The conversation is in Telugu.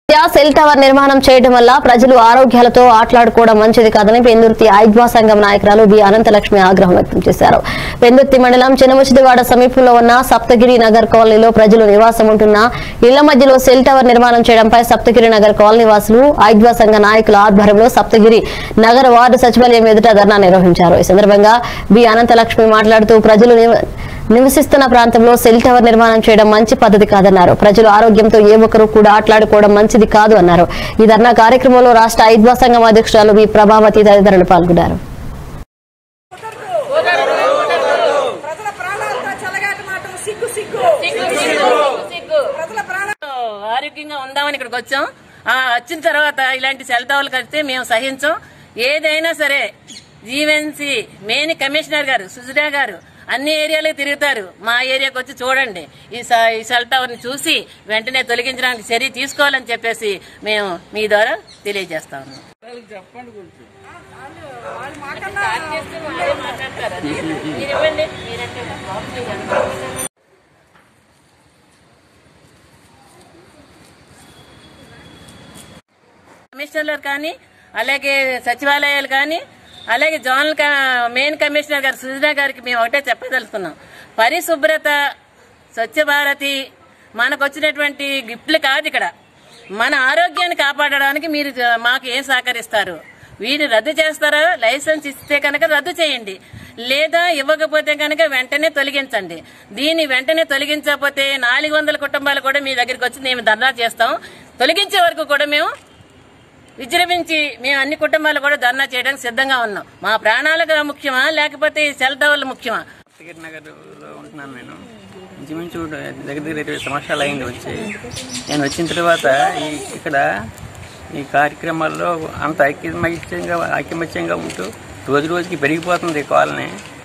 సెల్ టవర్ నిర్మాణం చేయడం వల్ల ప్రజలు ఆరోగ్యాలతో ఆటలాడుకోవడం మంచిది కాదని పెందుర్తి ఐద్వా సంఘం నాయకురాలు బి అనంతలక్ష్మి ఆగ్రహం వ్యక్తం చేశారు పెందుర్తి మండలం చినముచిదివాడ సమీపంలో ఉన్న సప్తగిరి నగర్ కాలనీలో ప్రజలు నివాసం ఉంటున్న ఇళ్ల మధ్యలో సెల్ టవర్ నిర్మాణం చేయడంపై సప్తగిరి నగర్ కాలనీ వాసులు ఐద్వా సంఘ నాయకుల ఆధ్వర్యంలో సప్తగిరి నగర వార్డు సచివాలయం ఎదుట ధర్నా నిర్వహించారు ఈ సందర్భంగా బి అనంతలక్ష్మి మాట్లాడుతూ ప్రజలు నివ- నివసిస్తున్న ప్రాంతంలో సెల్ టవర్ నిర్మాణం చేయడం మంచి పద్ధతి కాదన్నారు ప్రజలు ఆరోగ్యంతో ఏ ఒక్కరూ కూడా ఆటలాడుకోవడం మంచిది కాదు అన్నారు ఈ ధర్నా కార్యక్రమంలో రాష్ట్ర ఐద్వా సంఘం అధ్యక్షురాలు వి ప్రభావతి తదితరులు పాల్గొన్నారు ప్రజల ప్రాణాలతో చెలగాటమాటం సిగ్గు సిగ్గు ప్రజల ప్రాణాలు ఆరోగ్యంగా ఉందామని ఇక్కడికి వచ్చాం ఆ వచ్చిన తర్వాత ఇలాంటి సెల్ టవర్లు కడితే మేము సహించం ఏదైనా సరే జీవెన్సీ మెయిన్ కమిషనర్ గారు సుజనా గారు అన్ని ఏరియాలకు తిరుగుతారు మా ఏరియాకి వచ్చి చూడండి ఈ స- ఈ సెల్ టవర్ ని చూసి వెంటనే తొలగించడానికి చర్య తీసుకోవాలని చెప్పేసి మేము మీ ద్వారా తెలియజేస్తా ఉన్నాం వాళ్ళు మాకన్నా మీరు ఇవ్వండి. మీరంటే కమిషనర్లు కానీ అలాగే సచివాలయాలు కానీ అలాగే జోనల్ క- మెయిన్ కమిషనర్ గారు సుజనా గారికి మేము ఒకటే చెప్పదలుచుకున్నాం పరిశుభ్రత స్వచ్ఛ భారతి మనకు వచ్చినటువంటి గిఫ్ట్లు కాదు ఇక్కడ మన ఆరోగ్యాన్ని కాపాడడానికి మీరు జ- మాకు ఏం సహకరిస్తారు వీరు రద్దు చేస్తారా లైసెన్స్ ఇస్తే కనుక రద్దు చేయండి లేదా ఇవ్వకపోతే కనుక వెంటనే తొలగించండి దీన్ని వెంటనే తొలగించకపోతే నాలుగు వందల కుటుంబాలు కూడా మీ దగ్గరికి వచ్చి మేము ధర్నా చేస్తాం తొలగించే వరకు కూడా మేము విజృంభించి మేము అన్ని కుటుంబాలు కూడా ధర్నా చేయడానికి సిద్ధంగా ఉన్నాం మా ప్రాణాలకు ముఖ్యమా లేకపోతే ఈ సెల్ టవర్లు ముఖ్యమా సప్తగిరి నగర్లో ఉంటున్నాను నేను ఇంచుమించు దగ్గర దగ్గర ఇరవై సంవత్సరాలు అయింది వచ్చి నేను వచ్చిన తర్వాత ఈ ఇక్కడ ఈ కార్యక్రమాల్లో అంత ఐక్యమత్యంగా ఐకమత్యంగా ఉంటూ రోజు రోజుకి పెరిగిపోతుంది ఈ కాలనీ